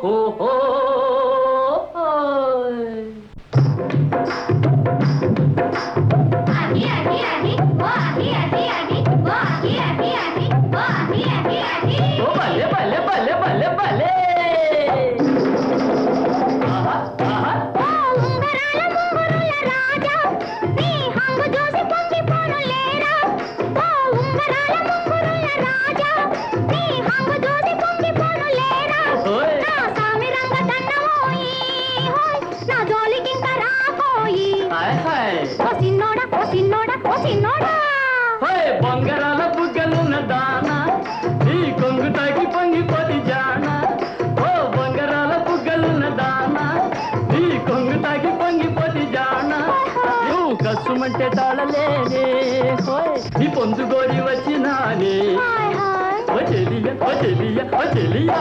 హో హో ఆగి ఆగి ఆగి ఓ ఆగి ఆగి ఆగి ఓ ఆగి ఆగి ఆగి ఓ ఆగి ఆగి ఆగి ఓ భలే భలే భలే భలే భలే ఆహా, ఆహా. ఓ ఉంగరాల ముంగురుల రాజా నీ హంగు చూసి పొంగిపోను లేరా ఓ ఉంగరాల ముంగురుల రాజా నీ హంగు చూసి పొంగిపోను లేరా ఓయ్. నా సామి రంగ దండమోయి హోయ్ నా జోలికింక రాకోయి హాయ్ హాయ్ ఓ సిన్నోడా ఓ సిన్నోడా ఓ సిన్నోడా హోయ్ బొంగరాల బుగ్గలున్న దాన ఈ కొంగు తాకి పొంగిపోతి జాన ఓ బొంగరాల బుగ్గలున్న దాన ఈ కొంగు తాకి పొంగిపోతి జాన నువ్వు కసుమంటే తాళలేనే హోయ్ నీ పొందుగోరి వచ్చినానే హాయ్ హాయ్ ఓ చెలియ ఓ చెలియ ఓ చెలియా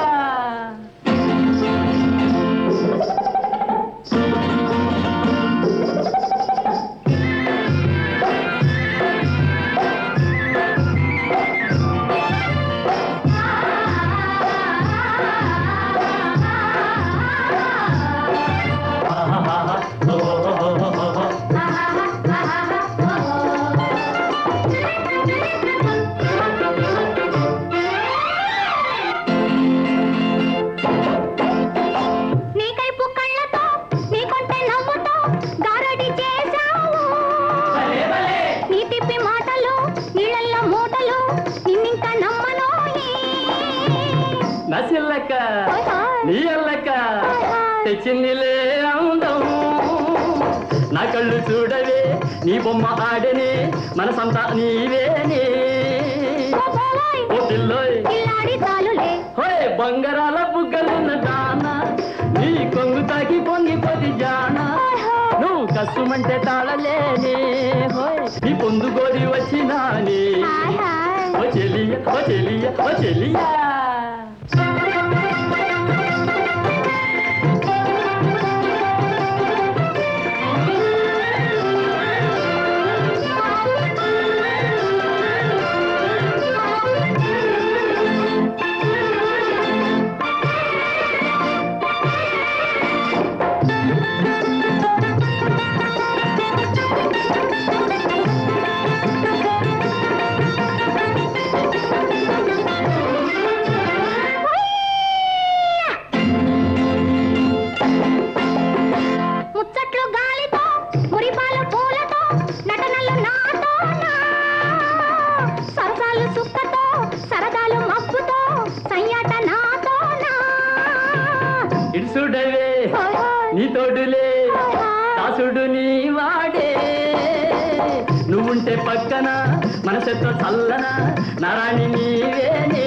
నీ కైపు కళ్ళతో నీ కొంటె నవ్వుతో గారడి చేశావు నీ తిప్పి మాటలు నీళ్ళల్లో మూటలు నిన్నింక నమ్మను నా చిల్లక నీ అల్లక తెచ్చిందిలే అందం నా కళ్ళు చూడవే నీ బొమ్మ ఆడనే మనసంతా నీవేనే ఓ పిల్లోయ్ ఇల్లాడి చాలులే హోయ్ బంగారాల బుగ్గలున్న దాన నీ కొంగు తాకి పొంగిపోతి జాన నువ్వు కసుమంటే తాళలేనే హోయ్ నీ పొందుగోరి వచ్చినానే హాయ్ హాయ్ ఓ చెలియ ఓ చెలియ ఓ చెలియా ముచ్చట్లు గాలితో మురిపాల పూలతో నటనలు నాతో సరసాలు సుక్కతో సరదాలు మబ్బుతో సయ్యాట నాతో ఇడుసుడవే నీ తోడులే దాసుడు నీ వాడే నువ్వుంటే పక్కన మనసెత్తో చల్లన నారాణి నీవేనే